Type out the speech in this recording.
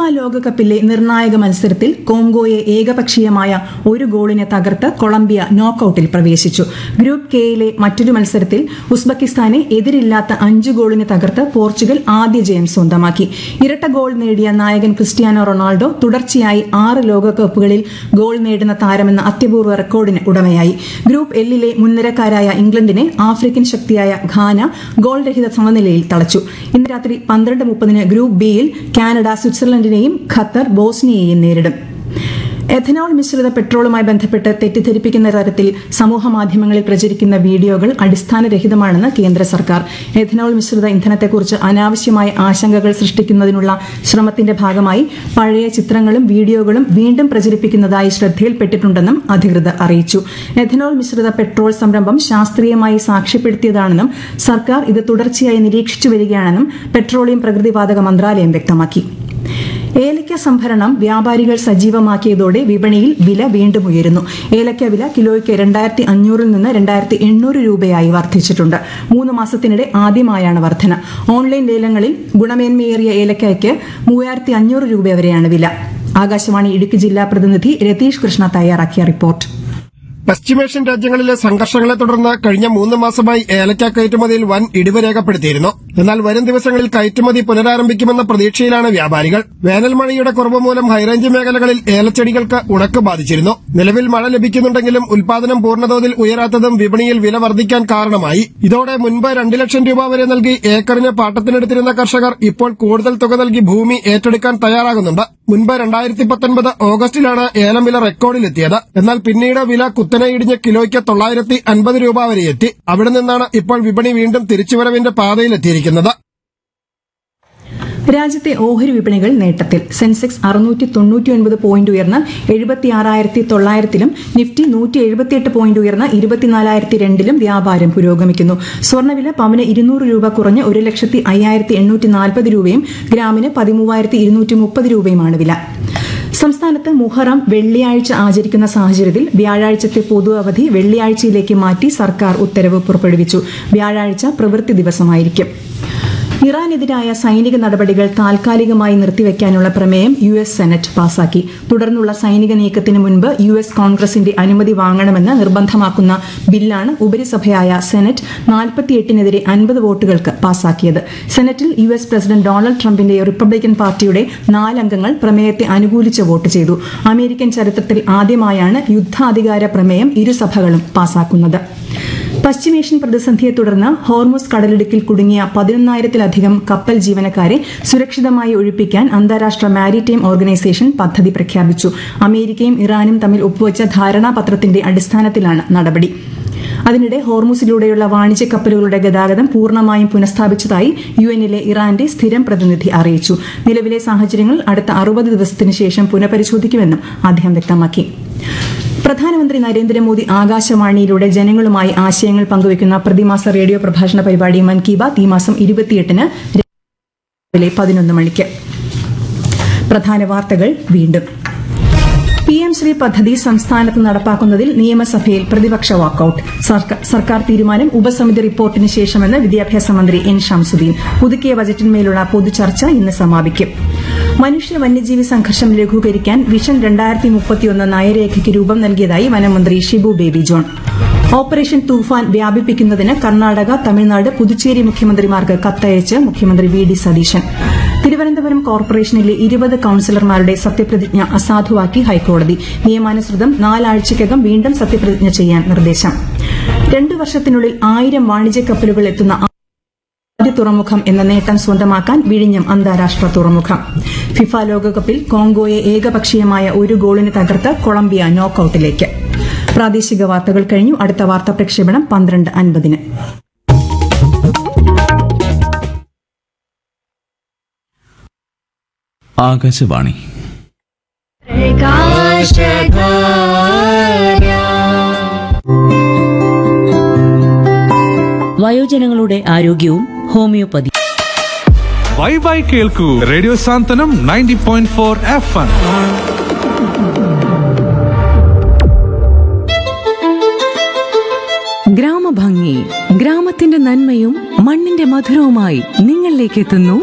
ലോകകപ്പിലെ നിർണായക മത്സരത്തിൽ കോങ്കോയെ ഏകപക്ഷീയമായ ഒരു ഗോളിന് തകർത്ത് കൊളംബിയ നോക്കൌട്ടിൽ പ്രവേശിച്ചു ഗ്രൂപ്പ് കെയിലെ മറ്റൊരു മത്സരത്തിൽ ഉസ്ബെക്കിസ്ഥാനെ എതിരില്ലാത്ത അഞ്ച് ഗോളിന് തകർത്ത് പോർച്ചുഗൽ ആദ്യ ജയം സ്വന്തമാക്കി ഇരട്ട ഗോൾ നേടിയ നായകൻ ക്രിസ്ത്യാനോ റൊണാൾഡോ തുടർച്ചയായി ആറ് ലോകകപ്പുകളിൽ ഗോൾ നേടുന്ന താരമെന്ന അത്യപൂർവ്വ റെക്കോർഡിന് ഉടമയായി ഗ്രൂപ്പ് എല്ലിലെ മുൻനിരക്കാരായ ഇംഗ്ലണ്ടിനെ ആഫ്രിക്കൻ ശക്തിയായ ഘാന ഗോൾ രഹിത സമനിലയിൽ തളച്ചു ഇന്ന് രാത്രി പന്ത്രണ്ട് മുപ്പതിന് ഗ്രൂപ്പ് ബിയിൽ കാനഡ സ്വിറ്റ്സർലൻഡിനെയും ഖത്തർ ബോസ്നിയയെയും നേരിടും എഥനോൾ മിശ്രിത പെട്രോളുമായി ബന്ധപ്പെട്ട് തെറ്റിദ്ധരിപ്പിക്കുന്ന തരത്തിൽ സമൂഹ മാധ്യമങ്ങളിൽ പ്രചരിക്കുന്ന വീഡിയോകൾ അടിസ്ഥാനരഹിതമാണെന്ന് കേന്ദ്ര സർക്കാർ എഥനോൾ മിശ്രിത ഇന്ധനത്തെക്കുറിച്ച് അനാവശ്യമായ ആശങ്കകൾ സൃഷ്ടിക്കുന്നതിനുള്ള ശ്രമത്തിന്റെ ഭാഗമായി പഴയ ചിത്രങ്ങളും വീഡിയോകളും വീണ്ടും പ്രചരിപ്പിക്കുന്നതായി ശ്രദ്ധയിൽപ്പെട്ടിട്ടുണ്ടെന്നും അധികൃതർ അറിയിച്ചു എഥനോൾ മിശ്രിത പെട്രോൾ സംരംഭം ശാസ്ത്രീയമായി സാക്ഷ്യപ്പെടുത്തിയതാണെന്നും സർക്കാർ ഇത് തുടർച്ചയായി നിരീക്ഷിച്ചു വരികയാണെന്നും പെട്രോളിയം പ്രകൃതിവാതക മന്ത്രാലയം വ്യക്തമാക്കി ഏലക്ക സംഭരണം വ്യാപാരികൾ സജീവമാക്കിയതോടെ വിപണിയിൽ വില വീണ്ടും ഉയരുന്നു ഏലക്ക വില കിലോയ്ക്ക് രണ്ടായിരത്തി അഞ്ഞൂറിൽ നിന്ന് രണ്ടായിരത്തി എണ്ണൂറ് രൂപയായി വർദ്ധിച്ചിട്ടുണ്ട് മൂന്ന് മാസത്തിനിടെ ആദ്യമായാണ് വർധന ഓൺലൈൻ ലേലങ്ങളിൽ ഗുണമേന്മയേറിയ ഏലക്കയ്ക്ക് മൂവായിരത്തി അഞ്ഞൂറ് രൂപ വരെയാണ് വില ആകാശവാണി ഇടുക്കി ജില്ലാ പ്രതിനിധി രതീഷ് കൃഷ്ണ തയ്യാറാക്കിയ റിപ്പോർട്ട് പശ്ചിമേഷ്യൻ രാജ്യങ്ങളിലെ സംഘർഷങ്ങളെ തുടർന്ന് കഴിഞ്ഞ മൂന്ന് മാസമായി ഏലക്ക കയറ്റുമതിയിൽ വൻ ഇടിവ് രേഖപ്പെടുത്തിയിരുന്നു എന്നാൽ വരും ദിവസങ്ങളിൽ കയറ്റുമതി പുനരാരംഭിക്കുമെന്ന പ്രതീക്ഷയിലാണ് വ്യാപാരികൾ വേനൽ മഴയുടെ കുറവ് മൂലം ഹൈറേഞ്ച് മേഖലകളിൽ ഏലച്ചെടികൾക്ക് ഉണക്ക് ബാധിച്ചിരുന്നു നിലവിൽ മഴ ലഭിക്കുന്നുണ്ടെങ്കിലും ഉൽപാദനം പൂർണ്ണതോതിൽ ഉയരാത്തതും വിപണിയിൽ വില വർദ്ധിക്കാൻ കാരണമായി ഇതോടെ മുൻപ് രണ്ട് ലക്ഷം രൂപ വരെ നൽകി ഏക്കറിന് പാട്ടത്തിനെടുത്തിരുന്ന കർഷകർ ഇപ്പോൾ കൂടുതൽ തുക നൽകി ഭൂമി ഏറ്റെടുക്കാൻ തയ്യാറാകുന്നുണ്ട് മുൻപ് രണ്ടായിരത്തി പത്തൊൻപത് ഓഗസ്റ്റിലാണ് ഏലം വില റെക്കോർഡിലെത്തിയത് എന്നാൽ പിന്നീട് വില കുത്തനെ ഇടിഞ്ഞ് കിലോയ്ക്ക് തൊള്ളായിരത്തി അൻപത് രൂപ വരെ എത്തി അവിടെ നിന്നാണ് ഇപ്പോൾ വിപണി വീണ്ടും തിരിച്ചുവരവിന്റെ പാതയിലെത്തിയിരിക്കുന്നത് രാജ്യത്തെ ഓഹരി വിപണികൾ നേട്ടത്തിൽ സെൻസെക്സ് അറുന്നൂറ്റി തൊണ്ണൂറ്റിയൊൻപത് പോയിന്റ് ഉയർന്ന് എഴുപത്തിയാറായിരത്തി തൊള്ളായിരത്തിലും നിഫ്റ്റി നൂറ്റി എഴുപത്തിയെട്ട് പോയിന്റ് ഉയർന്ന് ഇരുപത്തിനാലായിരത്തി രണ്ടിലും വ്യാപാരം പുരോഗമിക്കുന്നു സ്വർണ്ണവില പവന് ഇരുന്നൂറ് രൂപ കുറഞ്ഞ് ഒരു ലക്ഷത്തി അയ്യായിരത്തി എണ്ണൂറ്റി നാൽപ്പത് രൂപയും ഗ്രാമിന് പതിമൂവായിരത്തി ഇരുന്നൂറ്റി മുപ്പത് രൂപയുമാണ് വില സംസ്ഥാനത്ത് മുഹറം വെള്ളിയാഴ്ച ആചരിക്കുന്ന സാഹചര്യത്തിൽ വ്യാഴാഴ്ചത്തെ പൊതു അവധി വെള്ളിയാഴ്ചയിലേക്ക് മാറ്റി സർക്കാർ ഉത്തരവ് പുറപ്പെടുവിച്ചു വ്യാഴാഴ്ച പ്രവൃത്തി ദിവസമായിരിക്കും ഇറാനെതിരായ സൈനിക നടപടികൾ താൽക്കാലികമായി നിർത്തിവെക്കാനുള്ള പ്രമേയം യു എസ് സെനറ്റ് പാസാക്കി തുടർന്നുള്ള സൈനിക നീക്കത്തിന് മുൻപ് യു എസ് കോൺഗ്രസിന്റെ അനുമതി വാങ്ങണമെന്ന് നിർബന്ധമാക്കുന്ന ബില്ലാണ് ഉപരിസഭയായ സെനറ്റ് നാൽപ്പത്തിയെട്ടിനെതിരെ അൻപത് വോട്ടുകൾക്ക് പാസാക്കിയത് സെനറ്റിൽ യു എസ് പ്രസിഡന്റ് ഡൊണാൾഡ് ട്രംപിന്റെ റിപ്പബ്ലിക്കൻ പാർട്ടിയുടെ നാലംഗങ്ങൾ പ്രമേയത്തെ അനുകൂലിച്ച് വോട്ട് ചെയ്തു അമേരിക്കൻ ചരിത്രത്തിൽ ആദ്യമായാണ് യുദ്ധാധികാര പ്രമേയം ഇരുസഭകളും പാസാക്കുന്നത് പശ്ചിമേഷ്യൻ പ്രതിസന്ധിയെ തുടർന്ന് ഹോർമുസ് കടലിടുക്കിൽ കുടുങ്ങിയ പതിനൊന്നായിരത്തിലധികം കപ്പൽ ജീവനക്കാരെ സുരക്ഷിതമായി ഒഴിപ്പിക്കാൻ അന്താരാഷ്ട്ര മാരിടൈം ഓർഗനൈസേഷൻ പദ്ധതി പ്രഖ്യാപിച്ചു അമേരിക്കയും ഇറാനും തമ്മിൽ ഒപ്പുവച്ച ധാരണാപത്രത്തിന്റെ അടിസ്ഥാനത്തിലാണ് നടപടി അതിനിടെ ഹോർമുസിലൂടെയുള്ള വാണിജ്യ കപ്പലുകളുടെ ഗതാഗതം പൂർണ്ണമായും പുനഃസ്ഥാപിച്ചതായി യു എന്നിലെ ഇറാന്റെ സ്ഥിരം പ്രതിനിധി അറിയിച്ചു നിലവിലെ സാഹചര്യങ്ങൾ അടുത്ത അറുപത് ദിവസത്തിനു ശേഷം പുനഃപരിശോധിക്കുമെന്നും അദ്ദേഹം വ്യക്തമാക്കി പ്രധാനമന്ത്രി നരേന്ദ്രമോദി ആകാശവാണിയിലൂടെ ജനങ്ങളുമായി ആശയങ്ങൾ പങ്കുവയ്ക്കുന്ന പ്രതിമാസ റേഡിയോ പ്രഭാഷണ പരിപാടി മൻ കി ബാത് ഈ മാസം ഇരുപത്തിയെട്ടിന് രാവിലെ പതിനൊന്ന് മണിക്ക് പ്രധാന വാർത്തകൾ വീണ്ടും പി എം ശ്രീ പദ്ധതി സംസ്ഥാനത്ത് നടപ്പാക്കുന്നതിൽ നിയമസഭയിൽ പ്രതിപക്ഷ വാക്കൌട്ട് സർക്ക- സർക്കാർ തീരുമാനം ഉപസമിതി റിപ്പോർട്ടിന് ശേഷമെന്ന് വിദ്യാഭ്യാസ മന്ത്രി എൻ ഷംസുദ്ദീൻ പുതുക്കിയ ബജറ്റിന്മേലുള്ള പൊതുചർച്ച ഇന്ന് സമാപിക്കും മനുഷ്യ വന്യജീവി സംഘർഷം ലഘൂകരിക്കാൻ വിഷൻ രണ്ടായിരത്തി മുപ്പത്തിയൊന്ന് നയരേഖയ്ക്ക് രൂപം നൽകിയതായി വനമന്ത്രി ഷിബു ബേബി ജോൺ ഓപ്പറേഷൻ തൂഫാൻ വ്യാപിപ്പിക്കുന്നതിന് കർണാടക തമിഴ്നാട് പുതുച്ചേരി മുഖ്യമന്ത്രിമാർക്ക് കത്തയച്ച് മുഖ്യമന്ത്രി വി ഡി സതീശൻ തിരുവനന്തപുരം കോർപ്പറേഷനിലെ ഇരുപത് കൌൺസിലർമാരുടെ സത്യപ്രതിജ്ഞ അസാധുവാക്കി ഹൈക്കോടതി നിയമാനുസൃതം നാലാഴ്ചയ്ക്കകം വീണ്ടും സത്യപ്രതിജ്ഞ ചെയ്യാൻ നിർദ്ദേശം രണ്ടു വർഷത്തിനുള്ളിൽ ആയിരം വാണിജ്യ കപ്പലുകൾ എത്തുന്ന ആദ്യ തുറമുഖം എന്ന നേട്ടം സ്വന്തമാക്കാൻ വിഴിഞ്ഞം അന്താരാഷ്ട്ര തുറമുഖം ഫിഫ ലോകകപ്പിൽ കോങ്കോയെ ഏകപക്ഷീയമായ ഒരു ഗോളിന് തകർത്ത് കൊളംബിയ നോക്കൌട്ടിലേക്ക് പ്രാദേശിക വാർത്തകൾ കഴിഞ്ഞു അടുത്ത വാർത്താ പ്രക്ഷേപണം പന്ത്രണ്ട് അൻപതിന് ആകാശവാണി വയോജനങ്ങളുടെ ആരോഗ്യവും ഹോമിയോപ്പതി ബൈ ബൈ കേൾക്കൂ radio Santhwanam ninety point four F M ഗ്രാമഭംഗി ഗ്രാമത്തിന്റെ നന്മയും മണ്ണിന്റെ മധുരവുമായി നിങ്ങളിലേക്ക് എത്തുന്നു